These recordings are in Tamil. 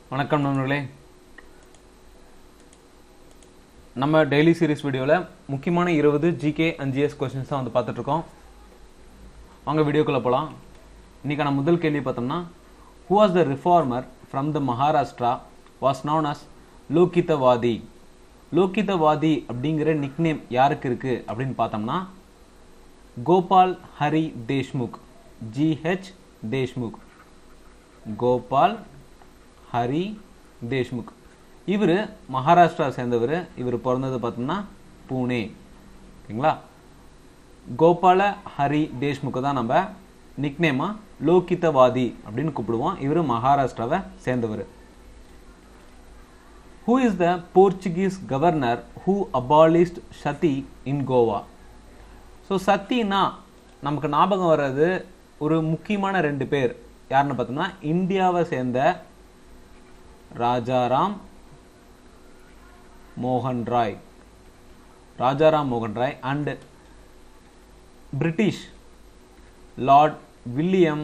வணக்கம் நண்பர்களே நம்ம டெய்லி சீரிஸ் வீடியோவில் முக்கியமான இருபது ஜிகே அண்ட் ஜிஎஸ் கொஸ்டின்ஸ் தான் வந்து பார்த்துட்ருக்கோம் வாங்க வீடியோக்குள்ளே போகலாம் இன்றைக்கான முதல் கேள்வி பார்த்தோம்னா who was the reformer from the Maharashtra was known as Lokhitwadi Lokhitwadi அப்படிங்கிற நிக்நேம் யாருக்கு இருக்குது அப்படின்னு பார்த்தோம்னா கோபால் ஹரி தேஷ்முக் ஜிஹெச் தேஷ்முக் கோபால் ஹரி தேஷ்முக் இவர் மகாராஷ்டிரா சேர்ந்தவர் இவர் பிறந்தது பார்த்தோம்னா பூனே ஓகேங்களா கோபால ஹரி தேஷ்முக்கு தான் நம்ம நிக்னேமா லோகிதவாதி அப்படின்னு கூப்பிடுவோம் இவர் மகாராஷ்டிராவை சேர்ந்தவர் who is the Portuguese governor who abolished sati in Goa so சத்தினா நமக்கு ஞாபகம் வர்றது ஒரு முக்கியமான ரெண்டு பேர் யாருன்னு பார்த்தோம்னா இந்தியாவை சேர்ந்த ராஜாராம் மோகன் ராய் ராஜாராம் மோகன் Rai and British Lord William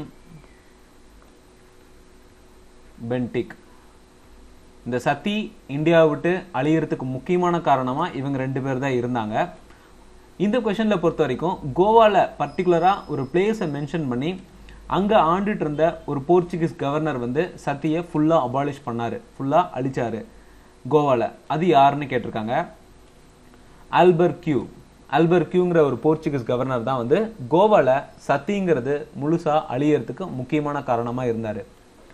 Bentinck இந்த சதி இந்தியாவை விட்டு அழியறதுக்கு முக்கியமான காரணமா இவங்க ரெண்டு பேர் தான் இருந்தாங்க இந்த கொஷனில் பொறுத்த வரைக்கும் கோவாவில் பர்டிகுலராக ஒரு பிளேஸை மென்ஷன் பண்ணி அங்கே ஆண்டுட்டு இருந்த ஒரு போர்ச்சுகீஸ் கவர்னர் வந்து சத்தியை ஃபுல்லாக அபாலிஷ் பண்ணார் ஃபுல்லாக அழிச்சாரு கோவாவில் அது யாருன்னு கேட்டிருக்காங்க ஆல்பர் கியூ ஆல்பர் கியூங்கிற ஒரு போர்ச்சுகீஸ் கவர்னர் தான் வந்து கோவாவில் சத்திங்கிறது முழுசாக அழியறதுக்கு முக்கியமான காரணமாக இருந்தார்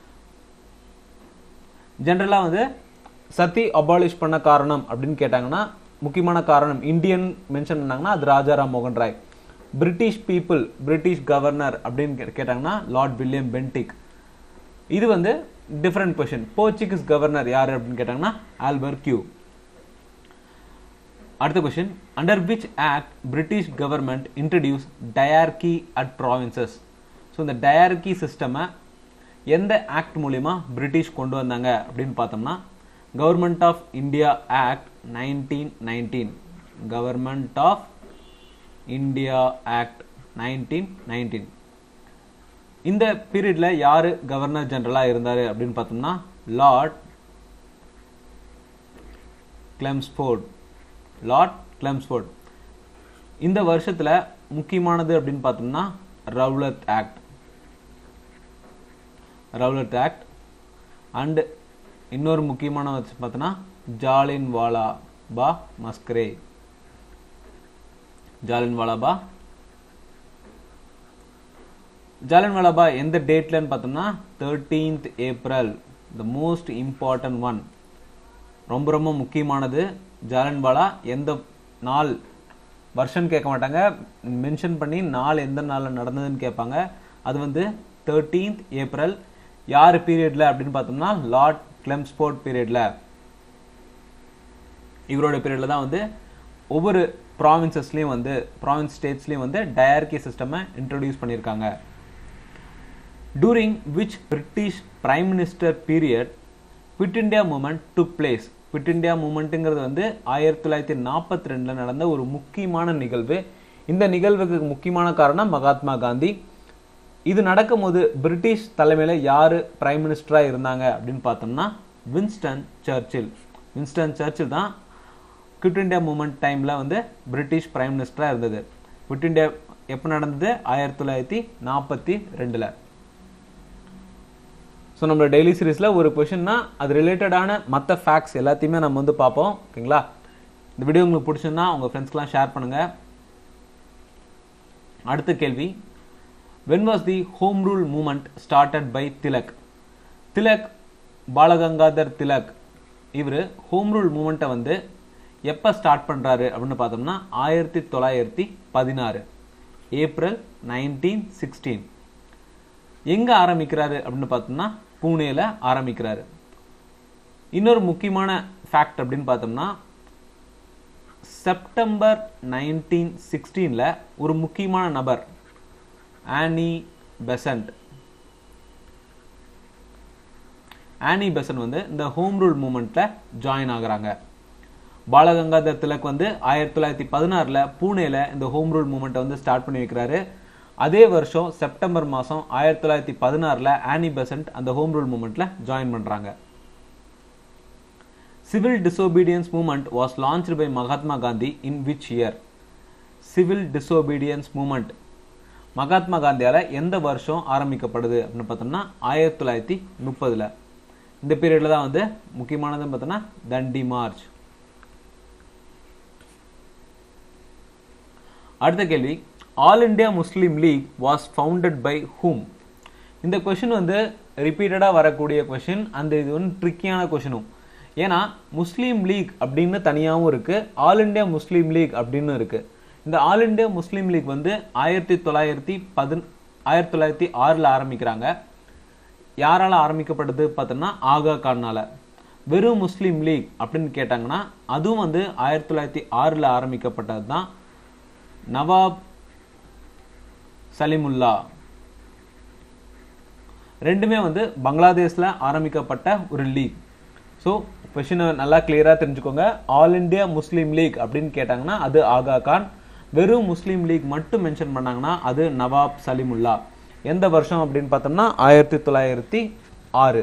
ஜென்ரலாக வந்து சத்தி அபாலிஷ் பண்ண காரணம் அப்படின்னு கேட்டாங்கன்னா முக்கியமான காரணம் இந்தியன் மென்ஷன் பண்ணாங்கன்னா அது ராஜாராம் மோகன் Roy British people British governor அப்படின்னு கே- கேட்டாங்கன்னா லார்ட் வில்லியம் பென்டிக் இது வந்து டிஃப்ரெண்ட் கொஷின் போர்ச்சுகீஸ் கவர்னர் யார் அப்படின்னு கேட்டாங்கன்னா ஆல்பர் கியூ அடுத்த question under which act British government introduce dyarchy at provinces so இந்த டயார்கி சிஸ்டமை எந்த ஆக்ட் மூலிமா பிரிட்டிஷ் கொண்டு வந்தாங்க அப்படின்னு பார்த்தோம்னா government of India act nineteen nineteen government of India act nineteen nineteen இந்த பீரியட்ல யாரு கவர்னர் ஜெனரலா இருந்தாரு அப்படின்னு பார்த்தோம்னா லார்ட் கிளெம்ஸ்போர்ட் லார்ட் கிளெம்ஸ்போர்ட் இந்த வருஷத்துல முக்கியமானது அப்படின்னு பார்த்தோம்னா Rowlatt act Rowlatt act and இன்னொரு முக்கியமான வச்சு பார்த்தோன்னா ஜாலின் வாலா பா மஸ்கரே ஜாலின் வாலாபா ஜாலின் வாலாபா எந்த டேட்லன்னு பார்த்தோம்னா thirteenth April the most important one ரொம்ப ரொம்ப முக்கியமானது ஜாலின் வாலா எந்த நாள் வருஷம் கேட்க மாட்டாங்க மென்ஷன் பண்ணி நாள் எந்த நாளில் நடந்ததுன்னு கேட்பாங்க அது வந்து தேர்ட்டீன்த் ஏப்ரல் யார் பீரியட்ல அப்படின்னு பார்த்தோம்னா லார்ட் கிளெம்ஸ்போர்ட் பீரியட்ல இவரோட பீரியட்ல தான் வந்து ஒவ்வொரு ப்ராவின்சஸ்லையும் வந்து ப்ராவின்ஸ் ஸ்டேட்ஸ்லையும் வந்து டயர்கி சிஸ்டமை இன்ட்ரடியூஸ் பண்ணியிருக்காங்க during which British prime minister period quit India movement took place quit India மூமெண்ட்டுங்கிறது வந்து ஆயிரத்தி தொள்ளாயிரத்தி நாற்பத்தி ரெண்டில் நடந்த ஒரு முக்கியமான நிகழ்வு இந்த நிகழ்வுக்கு முக்கியமான காரணம் மகாத்மா காந்தி இது நடக்கும்போது பிரிட்டிஷ் தலைமையில் யார் பிரைம் மினிஸ்டராக இருந்தாங்க அப்படின்னு பார்த்தோம்னா வின்ஸ்டன் சர்ச்சில் வின்ஸ்டன் சர்ச்சில் தான் குவிட் இந்தியா மூமெண்ட் டைமில் வந்து பிரிட்டிஷ் பிரைம் மினிஸ்டராக இருந்தது குவிட் இந்தியா எப்போ நடந்தது ஆயிரத்தி தொள்ளாயிரத்தி நாற்பத்தி ரெண்டில் ஸோ நம்மளோட டெய்லி சீரீஸில் ஒரு கொஷின்னா அது ரிலேட்டடான மற்ற ஃபேக்ட்ஸ் எல்லாத்தையுமே நம்ம வந்து பார்ப்போம் ஓகேங்களா இந்த வீடியோ உங்களுக்கு பிடிச்சிருந்தா உங்கள் ஃப்ரெண்ட்ஸ்க்கெலாம் ஷேர் பண்ணுங்கள் அடுத்த கேள்வி when was the home rule movement started by Tilak Tilak Balagangadhar Tilak இவர் ஹோம் ரூல் மூமெண்ட்டை வந்து எப்போ ஸ்டார்ட் பண்ணுறாரு அப்படின்னு பார்த்தோம்னா ஆயிரத்தி தொள்ளாயிரத்தி பதினாறு ஏப்ரல் நைன்டீன் சிக்ஸ்டீன் எங்கே ஆரம்பிக்கிறாரு அப்படின்னு பார்த்தோம்னா பூனேல ஆரம்பிக்கிறாரு இன்னொரு முக்கியமான ஃபேக்ட் அப்படின்னு பார்த்தோம்னா செப்டம்பர் நைன்டீன் சிக்ஸ்டீனில் ஒரு முக்கியமான நபர் ஆனி பெசன்ட் ஆனி பெசன்ட் வந்து இந்த ஹோம் ரூல் மூமெண்ட்ல ஜாயின் ஆகுறாங்க பாலகங்காதர் திலக் வந்து ஆயிரத்தி தொள்ளாயிரத்தி பதினாறுல பூனேல இந்த ஹோம் ரூல் மூமெண்ட்டை வந்து ஸ்டார்ட் பண்ணி வைக்கிறாரு அதே வருஷம் செப்டம்பர் மாதம் ஆயிரத்தி தொள்ளாயிரத்தி பதினாறில் ஆனி பெசன்ட் அந்த ஹோம் ரூல் மூமெண்ட்டில் ஜாயின் பண்ணுறாங்க civil disobedience movement was launched by Mahatma Gandhi in which year civil disobedience movement Mahatma காந்தியால் எந்த வருஷம் ஆரம்பிக்கப்படுது அப்படின்னு பார்த்தோம்னா ஆயிரத்தி தொள்ளாயிரத்தி முப்பதில் இந்த பீரியடில் தான் வந்து முக்கியமானதுன்னு பார்த்தோம்னா தண்டி மார்ச் அடுத்த கேள்வி all India Muslim League was founded by whom இந்த கொஷின் வந்து ரிப்பீட்டடாக வரக்கூடிய கொஷின் அந்த இது வந்து ட்ரிக்கியான கொஷினும் ஏன்னா முஸ்லீம் லீக் அப்படின்னு தனியாகவும் இருக்குது ஆல் இண்டியா முஸ்லீம் லீக் அப்படின்னு இருக்குது இந்த ஆல் இண்டியா முஸ்லீம் லீக் வந்து ஆயிரத்தி தொள்ளாயிரத்தி பதின் ஆயிரத்தி தொள்ளாயிரத்தி ஆறில் ஆரம்பிக்கிறாங்க யாரால் ஆரம்பிக்கப்பட்டது பார்த்தோம்னா ஆகா கான்னால வெறும் முஸ்லீம் லீக் அப்படின்னு கேட்டாங்கன்னா அதுவும் வந்து ஆயிரத்தி தொள்ளாயிரத்தி ஆறில் ஆரம்பிக்கப்பட்டது தான் நவாப் சலிமுல்லா ரெண்டுமே வந்து பங்களாதேஷில் ஆரம்பிக்கப்பட்ட ஒரு லீக் ஸோ கொஷினை நல்லா கிளியராக தெரிஞ்சுக்கோங்க ஆல் இண்டியா முஸ்லீம் லீக் அப்படின்னு கேட்டாங்கன்னா அது ஆகா கான் வெறும் முஸ்லீம் லீக் மட்டும் மென்ஷன் பண்ணாங்கன்னா அது நவாப் சலிமுல்லா எந்த வருஷம் அப்படின்னு பார்த்தோம்னா ஆயிரத்தி தொள்ளாயிரத்தி ஆறு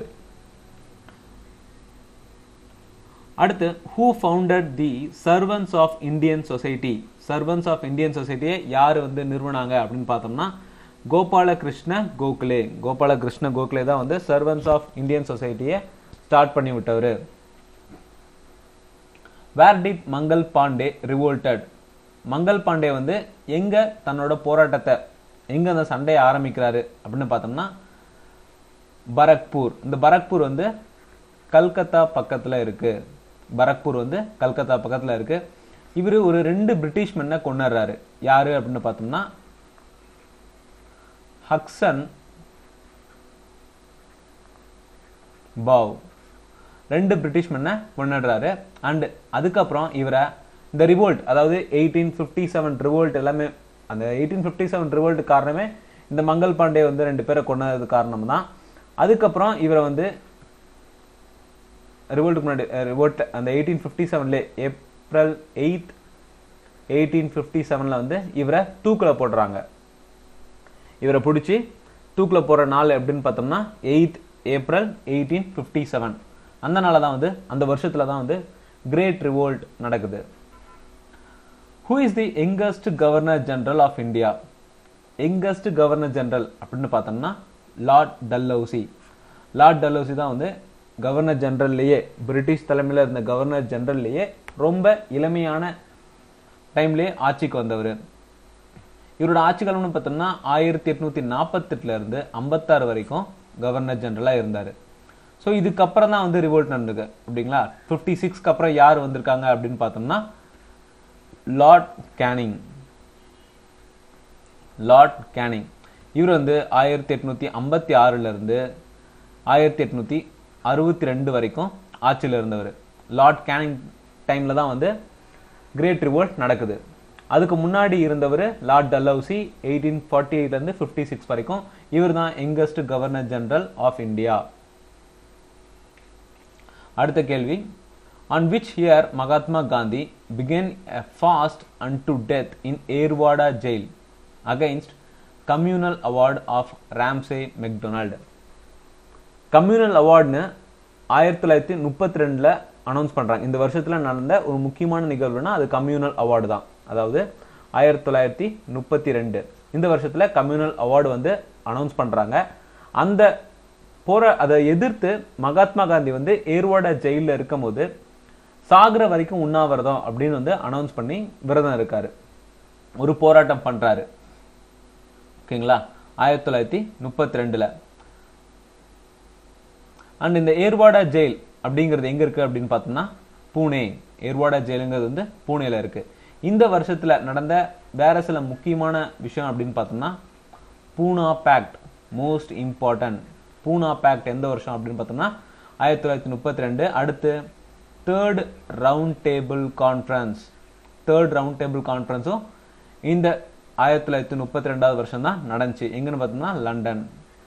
அடுத்து who founded the servants of Indian society servants of Indian சொசைட்டியை யார் வந்து நிறுவனாங்க அப்படின்னு பார்த்தோம்னா கோபாலகிருஷ்ண கோகலே கோபாலகிருஷ்ண கோகலே தான் வந்து சர்வன்ஸ் ஆஃப் இந்தியன் சொசைட்டியை ஸ்டார்ட் பண்ணி விட்டவர் where did Mangal Pandey revolted Mangal Pandey வந்து எங்க தன்னோட போராட்டத்தை எங்க அந்த சண்டையை ஆரம்பிக்கிறாரு அப்படின்னு பார்த்தோம்னா பரக்பூர் இந்த பரக்பூர் வந்து கல்கத்தா பக்கத்துல இருக்கு பரக்பூர் வந்து கல்கத்தா பக்கத்துல இருக்கு இவர் ஒரு ரெண்டு பிரிட்டிஷ் மென்னை கொண்டுறாரு யாரு அப்படின்னு பார்த்தோம்னா ஹக்சன் பாவ் ரெண்டு பிரிட்டிஷ் மென்னை கொண்டுடுறாரு அண்ட் அதுக்கப்புறம் இவரை இந்த ரிவோல்ட் அதாவது எயிட்டீன் ஃபிஃப்டி செவன் ரிவோல்ட் எல்லாமே அந்த எயிட்டீன் ஃபிஃப்டி செவன் ரிவோல்ட் காரணமே இந்த மங்கள் பாண்டே வந்து ரெண்டு பேரை கொண்டது காரணம் தான் அதுக்கப்புறம் இவரை வந்து ரிவோல்ட்டுக்கு முன்னாடி ரிவோல்ட் அந்த எயிட்டீன் ஃபிஃப்டி செவன்ல ஏப்ரல் எயித் எயிட்டீன் ஃபிஃப்டி செவனில் வந்து இவரை தூக்கில் போடுறாங்க இவரை பிடிச்சி தூக்கில் போடுற நாள் எப்படின்னு பார்த்தோம்னா eighth April eighteen fifty seven அந்த நாளில் தான் வந்து அந்த வருஷத்தில் தான் வந்து கிரேட் ரிவோல்ட் நடக்குது who is the youngest governor general of India youngest governor general அப்படின்னு பார்த்தோம்னா லார்ட் டல்லௌசி லார்ட் டல்லௌசி தான் வந்து கவர்னர் ஜெனரல்லையே பிரிட்டிஷ் தலைமையில் இருந்த கவர்னர் ஜெனரல்லையே ரொம்ப இளமையான டைம்லேயே ஆட்சிக்கு வந்தவர் இவரோட ஆட்சி காலம்னு பார்த்தோம்னா ஆயிரத்தி எட்நூத்தி நாற்பத்தெட்டுல இருந்து ஐம்பத்தாறு வரைக்கும் கவர்னர் ஜெனரலாக இருந்தார் ஸோ இதுக்கப்புறம் தான் வந்து ரிவோல்ட் நடந்தது அப்படிங்களா ஃபிஃப்டி சிக்ஸ்க்கு அப்புறம் யார் வந்திருக்காங்க அப்படின்னு பார்த்தோம்னா லார்ட் கேனிங் லார்ட் கேனிங் இவர் வந்து ஆயிரத்தி எட்நூத்தி ஐம்பத்தி ஆறுல இருந்து ஆயிரத்தி எட்நூத்தி அறுபத்தி ரெண்டு வரைக்கும் ஆட்சியில் இருந்தவர் லார்ட் கேனிங் டைம்ல தான் வந்து கிரேட் ரிவோல்ட் நடக்குது அதுக்கு முன்னாடி இருந்தவர் லார்ட் டல்லௌசி எயிட்டீன் ஃபார்ட்டி எயிட்லேருந்து ஃபிஃப்டி சிக்ஸ் வரைக்கும் இவர் தான் youngest governor general of India அடுத்த கேள்வி on which year Mahatma Gandhi began a fast unto death in Yerawada jail against communal award of Ramsay MacDonald communal அவார்டுன்னு ஆயிரத்தி தொள்ளாயிரத்தி முப்பத்தி ரெண்டில் அனௌன்ஸ் பண்ணுறாங்க இந்த வருஷத்தில் நடந்த ஒரு முக்கியமான நிகழ்வுனா அது கம்யூனல் அவார்டு தான் அதாவது ஆயிரத்தி தொள்ளாயிரத்தி முப்பத்தி ரெண்டு இந்த வருஷத்தில் கம்யூனல் அவார்டு வந்து அனௌன்ஸ் பண்ணுறாங்க அந்த போற அதை எதிர்த்து மகாத்மா காந்தி வந்து ஏர்வாடா ஜெயிலில் இருக்கும்போது சாகிற வரைக்கும் உண்ணாவிரதம் அப்படின்னு வந்து அனௌன்ஸ் பண்ணி விரதம் இருக்காரு ஒரு போராட்டம் பண்றாரு ஓகேங்களா ஆயிரத்தி தொள்ளாயிரத்தி முப்பத்தி ரெண்டுல அண்ட் இந்த ஏர்வாடா ஜெயில் அப்படிங்கிறது எங்க இருக்கு அப்படின்னு பார்த்தோம்னா பூனே ஏர்வாடா ஜெயிலுங்கிறது வந்து பூனேல இருக்கு இந்த வருஷத்துல நடந்த வேற சில முக்கியமான விஷயம் அப்படின்னு பார்த்தோம்னா Poona pact most important Poona pact எந்த வருஷம் அப்படின்னு பார்த்தோம்னா ஆயிரத்தி தொள்ளாயிரத்தி முப்பத்தி ரெண்டு அடுத்து third round table conference third round table கான்ஃபரன்ஸும் இந்த ஆயிரத்தி தொள்ளாயிரத்தி முப்பத்தி ரெண்டாவது வருஷம் தான் நடந்துச்சு எங்கன்னு பார்த்தோம்னா லண்டன்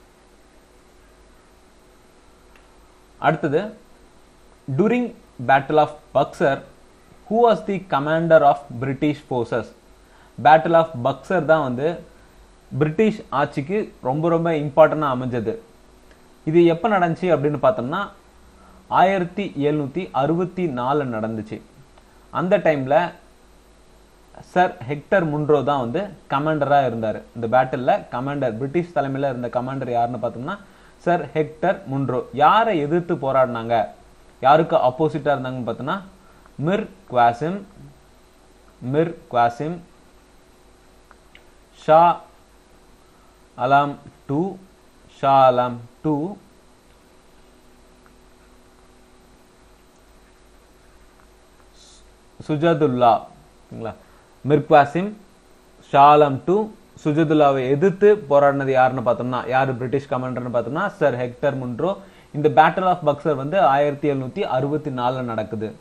அடுத்தது during battle of Buxar who was the commander of British forces battle of Buxar தான் வந்து பிரிட்டிஷ் ஆட்சிக்கு ரொம்ப ரொம்ப இம்பார்ட்டண்டாக அமைஞ்சது இது எப்போ நடந்துச்சு அப்படின்னு பார்த்தோம்னா ஆயிரத்தி எழுநூத்தி அறுபத்தி நாலு நடந்துச்சு அந்த டைம்ல சர் ஹெக்டர் முன்ரோ தான் வந்து கமாண்டரா இருந்தார் இந்த பேட்டில்ல கமாண்டர் பிரிட்டிஷ் தலைமையில இருந்த கமாண்டர் யாருன்னு பார்த்தோம்னா சர் ஹெக்டர் முன்ரோ யாரை எதிர்த்து போராடினாங்க யாருக்கு ஆப்போசிட்டா இருந்தாங்கன்னு பார்த்தோம்னா மிர் குவாசிம் மிர் குவாசிம் ஷா அலாம் டூ ஷா அலாம் டூ சுஜதுல்லா ஓகேங்களா மிர்க்வாசிம் ஷாலம் டு சுஜதுல்லாவை எதிர்த்து போராடினது யாருன்னு பார்த்தோம்னா யார் பிரிட்டிஷ் கமாண்டர்னு பார்த்தோம்னா சர் ஹெக்டர் முன்ரோ இந்த பேட்டில் ஆஃப் பக்சர் வந்து ஆயிரத்தி எழுநூத்தி அறுபத்தி நாலுல நடக்குது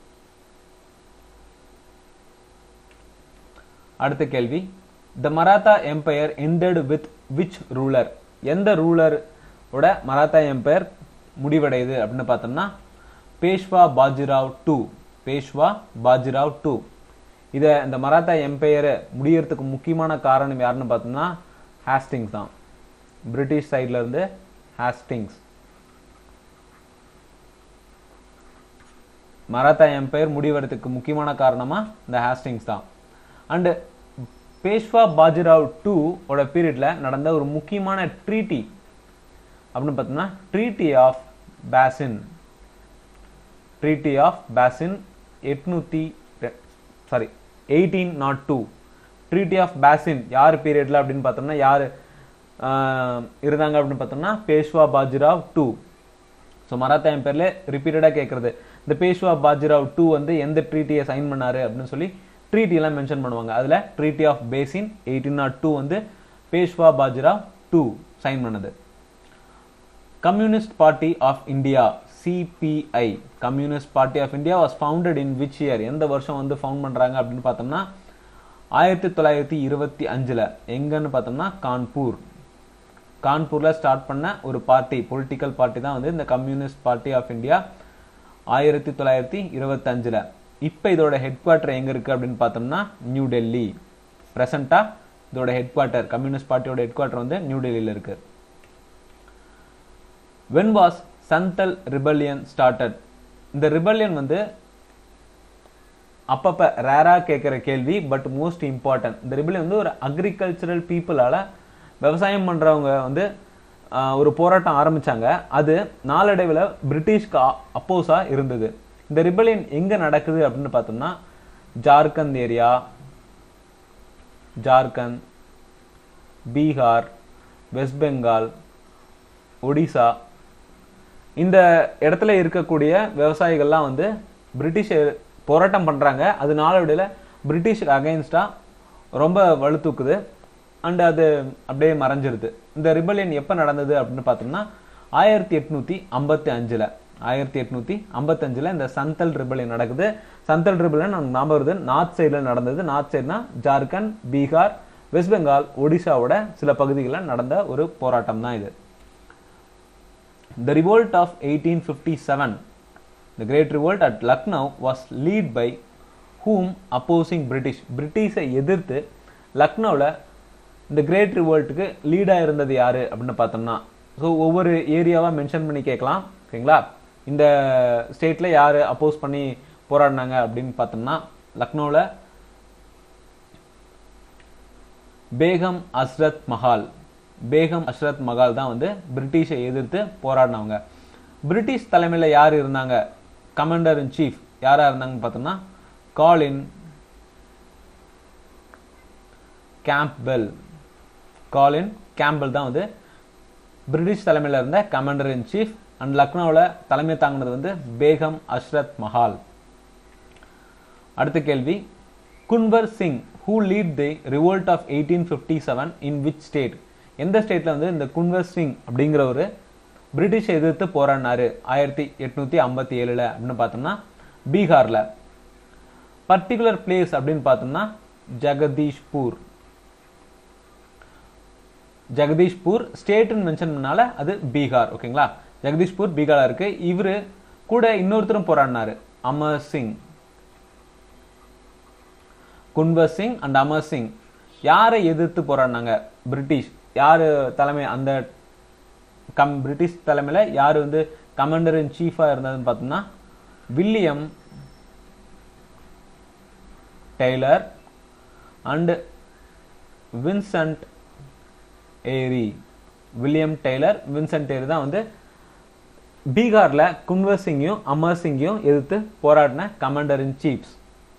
அடுத்த கேள்வி the Maratha empire ended with which ruler எந்த ரூலர் ஓட மராத்தா எம்பையர் முடிவடையுது அப்படின்னு பார்த்தோம்னா பேஷ்வா பாஜிராவ் டூ பேஷ்வா பாஜிராவ் டூ இதை இந்த மராத்தா எம்பையரை முடியறதுக்கு முக்கியமான காரணம் யாருன்னு பார்த்தோம்னா ஹாஸ்டிங்ஸ் தான் பிரிட்டிஷ் சைட்ல இருந்து ஹாஸ்டிங்ஸ் மராத்தா எம்பையர் முடிவறதுக்கு முக்கியமான காரணமா இந்த ஹாஸ்டிங்ஸ் தான் அண்டு பேஷ்வா பாஜிராவ் டூ ஓட பீரியட்ல நடந்த ஒரு முக்கியமான ட்ரீட்டி அப்படின்னு பார்த்தோம்னா treaty of Bassein treaty of Bassein எட்நூத்தி sorry eighteen nought two treaty of Bassein யார் பீரியட்ல அப்படின்னு பார்த்தோம்னா யார் இருந்தாங்க அப்படின்னு பார்த்தோம்னா பேஷ்வா பாஜிராவ் டூ ஸோ மராத்தா எம்பையர்ல ரிப்பீட்டடாக கேட்கறது இந்த பேஷ்வா பாஜிராவ் டூ வந்து எந்த ட்ரீட்டியை சைன் பண்ணாரு அப்படின்னு சொல்லி ட்ரீட்டி எல்லாம் மென்ஷன் பண்ணுவாங்க அதுல treaty of Bassein eighteen nought two வந்து பேஷ்வா பாஜிராவ் டூ சைன் பண்ணது communist party of India CPI communist party of India was founded in which year எந்த வருஷம் வந்து ஃபவுண்ட் பண்றாங்க அப்படின்னு பார்த்தோம்னா ஆயிரத்தி தொள்ளாயிரத்தி இருபத்தி அஞ்சுல எங்கன்னு பார்த்தோம்னா கான்பூர் கான்பூர்ல ஸ்டார்ட் பண்ண ஒரு பார்ட்டி பொலிட்டிக்கல் பார்ட்டி தான் வந்து இந்த கம்யூனிஸ்ட் பார்ட்டி ஆஃப் இந்தியா ஆயிரத்தி தொள்ளாயிரத்தி இருபத்தஞ்சுல இப்போ இதோட ஹெட் குவார்ட்டர் எங்க இருக்கு அப்படின்னு பார்த்தோம்னா நியூ டெல்லி பிரசண்டா இதோட ஹெட் குவார்ட்டர் கம்யூனிஸ்ட் பார்ட்டியோட ஹெட் குவார்ட்டர் வந்து நியூ டெல்லியில இருக்கு when was Santhal rebellion started இந்த ரிபல்லியன் வந்து அப்பப்ப ரேரா கேட்குற கேள்வி பட் மோஸ்ட் இம்பார்ட்டன்ட் இந்த ரிபல்லியன் வந்து ஒரு அக்ரிகல்ச்சரல் பீப்புளால விவசாயம் பண்றவங்க வந்து ஆஹ், ஒரு போராட்டம் ஆரம்பிச்சாங்க அது நாளடைவில் பிரிட்டிஷ்க்கு அப்போஸா இருந்தது இந்த ரிபல்லியன் எங்க நடக்குது அப்படின்னு பார்த்தோம்னா ஜார்க்கண்ட் ஏரியா ஜார்க்கண்ட் பீகார் வெஸ்ட் பெங்கால் ஒடிசா இந்த இடத்துல இருக்கக்கூடிய விவசாயிகள்லாம் வந்து பிரிட்டிஷ் போராட்டம் பண்றாங்க அது நாளடைவில் பிரிட்டிஷ் அகைன்ஸ்டா ரொம்ப வலுத்தூக்குது அண்ட் அது அப்படியே மறைஞ்சிருது இந்த ரிபல்லியன் எப்போ நடந்தது அப்படின்னு பார்த்தோம்னா ஆயிரத்தி எட்நூத்தி ஐம்பத்தி அஞ்சுல ஆயிரத்தி எட்நூத்தி ஐம்பத்தஞ்சுல இந்த சந்தல் ரிபல்லியன் நடக்குது சந்தல் ரிபல்லியன் நமக்கு ஞாபகம் வருது நார்த் சைடில் நடந்தது நார்த் சைடுனா ஜார்க்கண்ட் பீகார் வெஸ்ட் பெங்கால் ஒடிசாவோட சில பகுதிகளில் நடந்த ஒரு போராட்டம் தான் இது The revolt of 1857, the Great Revolt at Lucknow was led by whom opposing British. பிரிட்டிஷை எதிர்த்து லக்னோவில் இந்த கிரேட் ரிவோல்ட்டுக்கு லீடாக இருந்தது யாரு அப்படின்னு பார்த்தோம்னா ஸோ ஒவ்வொரு ஏரியாவாக மென்ஷன் பண்ணி கேட்கலாம் ஓகேங்களா இந்த ஸ்டேட்டில் யார் அப்போஸ் பண்ணி போராடினாங்க அப்படின்னு பார்த்தோம்னா லக்னோவில் பேகம் அஸ்ரத் மஹால் பேகம் அஸ்ரத் மஹால் தான் வந்து பிரிட்டிஷை எதிர்த்து போராடினவங்க பிரிட்டிஷ் தலைமையில் யார் இருந்தாங்க கமாண்டர் இன் சீஃப் யாரா இருந்தாங்கன்னு பார்த்தோம்னா காலின் கேம்ப்பெல் காலின் கேம்பல் தான் வந்து பிரிட்டிஷ் தலைமையில் இருந்த கமாண்டர் இன் சீஃப் அண்ட் லக்னோவில் தலைமை தாங்கினது வந்து பேகம் அஷ்ரத் மஹால் அடுத்த கேள்வி Kunwar Singh who led the revolt of eighteen fifty seven in which state எந்த ஸ்டேட்ல வந்து இந்த குன்வர் சிங் அப்படிங்கிற ஒரு பிரிட்டிஷை எதிர்த்து போராடினாரு ஆயிரத்தி எட்நூத்தி ஐம்பத்தி ஏழுல அப்படின்னு பார்த்தோம்னா பீகார்ல பர்டிகுலர் பிளேஸ் அப்படின்னு பார்த்தோம்னா ஜெகதீஷ்பூர் ஜெகதீஷ்பூர் ஸ்டேட்னு மென்ஷன் பண்ணால அது பீகார் ஓகேங்களா ஜெகதீஷ்பூர் பீகார்ல இருக்கு இவரு கூட இன்னொருத்தரும் போராடினாரு அமர் சிங் குன்வர் சிங் அண்ட் அமர் சிங் யாரை எதிர்த்து போராடினாங்க பிரிட்டிஷ் யாரு தலைமை அந்த கம் பிரிட்டிஷ் தலைமையில யார் வந்து கமாண்டர் இன் சீஃபாக இருந்ததுன்னு பார்த்தோம்னா William Taylor and Vincent Eyre William Taylor Vincent Eyre தான் வந்து பீகார்ல குன்வர் சிங்கையும் அமர் சிங்கையும் எதிர்த்து போராடின கமாண்டர் இன் சீஃப்ஸ்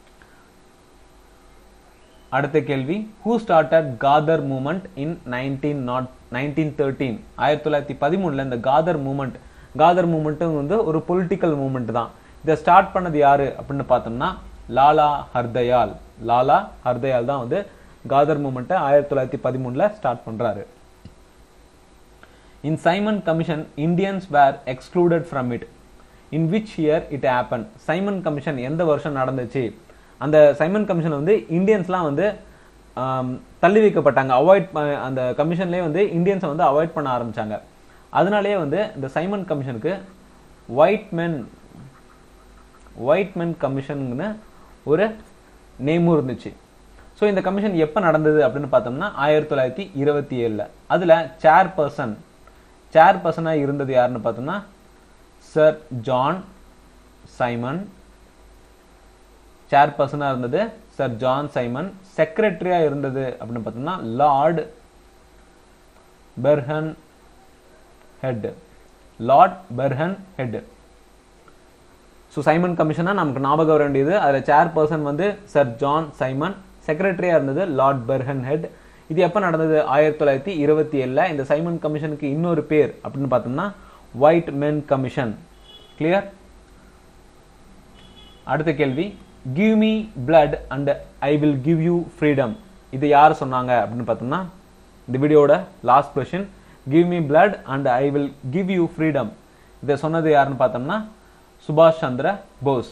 அடுத்த கேள்வி who started Ghadar movement in nineteen nought nineteen thirteen ஆயிரத்தி தொள்ளாயிரத்தி பதிமூணுல இந்த காதர் மூமெண்ட் காதர் மூமெண்ட்டும் வந்து ஒரு பொலிட்டிக்கல் மூமெண்ட் தான் இதை ஸ்டார்ட் பண்ணது யாரு அப்படின்னு பார்த்தோம்னா லாலா ஹர்தயால் லாலா ஹர்தயால் தான் வந்து காதர் மூமெண்ட்டை ஆயிரத்தி தொள்ளாயிரத்தி பதிமூணுல ஸ்டார்ட் பண்றாரு in Simon commission Indians were excluded from it in which year it happen Simon commission எந்த வருஷம் நடந்துச்சு அந்த சைமன் கமிஷன் வந்து இந்தியன்ஸ்லாம் வந்து ஆம், தள்ளி வைக்கப்பட்டாங்க அவாய்ட் அந்த கமிஷன்லேயே வந்து இந்தியன்ஸை வந்து அவாய்ட் பண்ண ஆரம்பிச்சாங்க அதனாலேயே வந்து இந்த சைமன் கமிஷனுக்கு ஒயிட் மென் ஒயிட் மென் கமிஷன்னு ஒரு நேமும் இருந்துச்சு ஸோ இந்த கமிஷன் எப்போ நடந்தது அப்படின்னு பார்த்தோம்னா ஆயிரத்தி தொள்ளாயிரத்தி இருபத்தி ஏழில் அதில் சேர்பர்சன் சேர்பர்சனாக இருந்தது யாருன்னு பார்த்தோம்னா சர் ஜான் சைமன் சேர்பர்சனாக இருந்தது சர் ஜான் சைமன் செக்ரட்டரியாக இருந்தது அப்படின்னு பார்த்தோம்னா lord Birkenhead lord Birkenhead so Simon கமிஷனா நமக்கு ஞாபகம் வர வேண்டியது அதில் சேர்பர்சன் வந்து சர் ஜான் சைமன் செக்ரட்டரியாக இருந்தது லார்ட் பெர்ஹன் ஹெட் இது எப்போ நடந்தது ஆயிரத்தி தொள்ளாயிரத்தி இருபத்தி ஏழில் இந்த சைமன் கமிஷனுக்கு இன்னொரு பேர் அப்படின்னு பார்த்தோம்னா ஒயிட் மென் கமிஷன் கிளியர் அடுத்த கேள்வி give me blood and I will give you freedom இது யார் சொன்னாங்க அப்படின்னு பார்த்தோம்னா இந்த வீடியோட last question give me blood and I will give you freedom இதை சொன்னது யாருன்னு பார்த்தோம்னா சுபாஷ் சந்திர போஸ்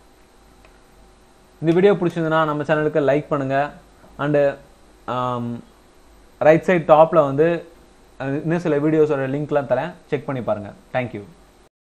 இந்த வீடியோ பிடிச்சிருந்ததுன்னா நம்ம சேனலுக்கு லைக் பண்ணுங்க அண்டு ரைட் சைட் டாப்பில் வந்து அஹ், இன்னும் சில வீடியோஸோட லிங்க்லாம் தரேன் செக் பண்ணி பாருங்கள் தேங்க்யூ